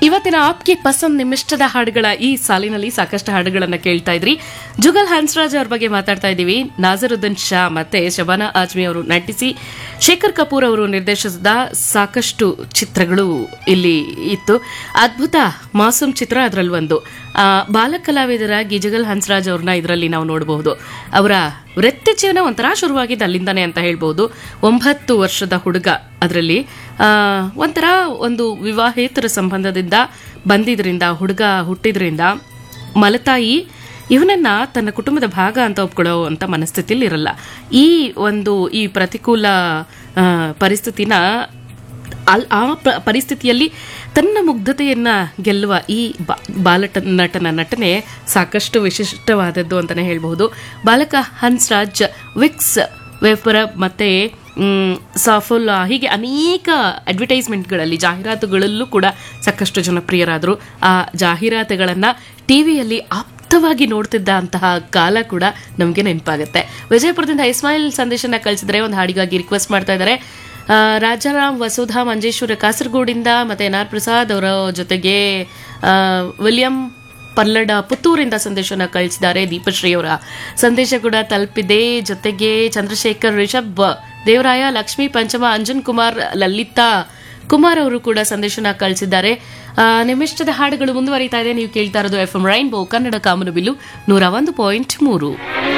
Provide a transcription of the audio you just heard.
ಇವತ್ತಿನ ಆಪ್ಗೆ ಪಸಂದ್ ನಿಮಿಷ್ಟದ ಹಾಡುಗಳ ಈ ಸಾಲಿನಲ್ಲಿ ಸಾಕಷ್ಟು ಹಾಡುಗಳನ್ನ ಕೇಳ್ತಾ ಇದ್ರಿ ಜುಗಲ್ ಹನ್ಸ್ರಾಜ್ ಅವ್ರ ಬಗ್ಗೆ ಮಾತಾಡ್ತಾ ಇದ್ದೀವಿ ನಾಜರುದ್ದೀನ್ ಶಾ ಮತ್ತೆ ಶಬಾನಾ ಆಜ್ಮಿ ಅವರು ನಟಿಸಿ ಶೇಖರ್ ಕಪೂರ್ ಅವರು ನಿರ್ದೇಶಿಸಿದ ಸಾಕಷ್ಟು ಚಿತ್ರಗಳು ಇಲ್ಲಿ ಇತ್ತು ಅದ್ಭುತ ಮಾಸೂಮ್ ಚಿತ್ರ ಅದರಲ್ಲಿ ಒಂದು ಆ, ಬಾಲ ಕಲಾವಿದರಾಗಿ ಜುಗಲ್ ಹನ್ಸ್ರಾಜ್ ಅವ್ರನ್ನ ಇದರಲ್ಲಿ ನಾವು ನೋಡಬಹುದು ಅವರ ವೃತ್ತಿ ಜೀವನ ಒಂಥರ ಶುರುವಾಗಿದ್ದು ಅಲ್ಲಿಂದಾನೆ ಅಂತ ಹೇಳ್ಬೋದು ಒಂಬತ್ತು ವರ್ಷದ ಹುಡುಗ ಅದರಲ್ಲಿ ಒಂಥರ ಒಂದು ವಿವಾಹೇತರ ಸಂಬಂಧದಿಂದ ಬಂದಿದ್ರಿಂದ ಹುಡುಗ ಹುಟ್ಟಿದ್ರಿಂದ ಮಲತಾಯಿ ಇವನನ್ನ ತನ್ನ ಕುಟುಂಬದ ಭಾಗ ಅಂತ ಒಪ್ಕೊಳ್ಳೋ ಅಂತ ಮನಸ್ಥಿತಿಯಲ್ಲಿ ಇರಲ್ಲ ಈ ಒಂದು ಈ ಪ್ರತಿಕೂಲ ಆ, ಪರಿಸ್ಥಿತಿನ ಅಲ್ ಆ ಪ- ಪರಿಸ್ಥಿತಿಯಲ್ಲಿ ತನ್ನ ಮುಗ್ಧತೆಯನ್ನ ಗೆಲ್ಲುವ ಈ ಬಾ- ಬಾಲಟ ನಟನ ನಟನೆ ಸಾಕಷ್ಟು ವಿಶಿಷ್ಟವಾದದ್ದು ಅಂತಾನೆ ಹೇಳ್ಬಹುದು ಬಾಲಕ ಹನ್ಸ್ರಾಜ್ ವಿಕ್ಸ್ ವೆಫರ ಮತ್ತೆ ಮ್, ಸಾಫುಲ್ಲಾ ಹೀಗೆ ಅನೇಕ ಅಡ್ವರ್ಟೈಸ್ಮೆಂಟ್ಗಳಲ್ಲಿ ಜಾಹೀರಾತುಗಳಲ್ಲೂ ಕೂಡ ಸಾಕಷ್ಟು ಜನಪ್ರಿಯರಾದರು ಆ ಜಾಹೀರಾತುಗಳನ್ನ ಟಿವಿಯಲ್ಲಿ ಆಪ್ತವಾಗಿ ನೋಡ್ತಿದ್ದ ಅಂತಹ ಕಾಲ ಕೂಡ ನಮಗೆ ನೆನಪಾಗುತ್ತೆ ವಿಜಯಪುರದಿಂದ ಇಸ್ಮಾಯಿಲ್ ಸಂದೇಶನ ಕಳಿಸಿದ್ರೆ ಒಂದು ಹಾಡಿಗಾಗಿ ರಿಕ್ವೆಸ್ಟ್ ಮಾಡ್ತಾ ಇದ್ದಾರೆ ಆ, ರಾಜಾರಾಮ್ ವಸುಧಾ ಮಂಜೇಶ್ವರ ಕಾಸರಗೋಡಿಂದ ಮತ್ತೆ ಎನ್ ಆರ್ ಪ್ರಸಾದ್ ಅವರ ಜೊತೆಗೆ ಆ, ವಿಲಿಯಂ ಪಲ್ಲಡ ಪುತ್ತೂರಿಂದ ಸಂದೇಶನ ಕಳಿಸಿದ್ದಾರೆ ದೀಪಶ್ರೀ ಅವರ ಸಂದೇಶ ಕೂಡ ತಲುಪಿದೆ ಜೊತೆಗೆ ಚಂದ್ರಶೇಖರ್ ರಿಷಬ್ ದೇವರಾಯ ಲಕ್ಷ್ಮೀ ಪಂಚಮ ಅಂಜನ್ ಕುಮಾರ್ ಲಲಿತಾ ಕುಮಾರ್ ಅವರು ಕೂಡ ಸಂದೇಶನ ಕಳಿಸಿದ್ದಾರೆ ಆ, ನಿಮ್ಮಿಷ್ಟದ ಹಾಡುಗಳು ಮುಂದುವರಿತಾ ಇದೆ ನೀವು ಕೇಳ್ತಾ ಇರೋದು ಎಫ್ ಎಂ ರೈನ್ಬೋ ಕನ್ನಡ ಕಾಮನಬಿಲ್ಲು ನೂರ ಒಂದು ಪಾಯಿಂಟ್ ಮೂರು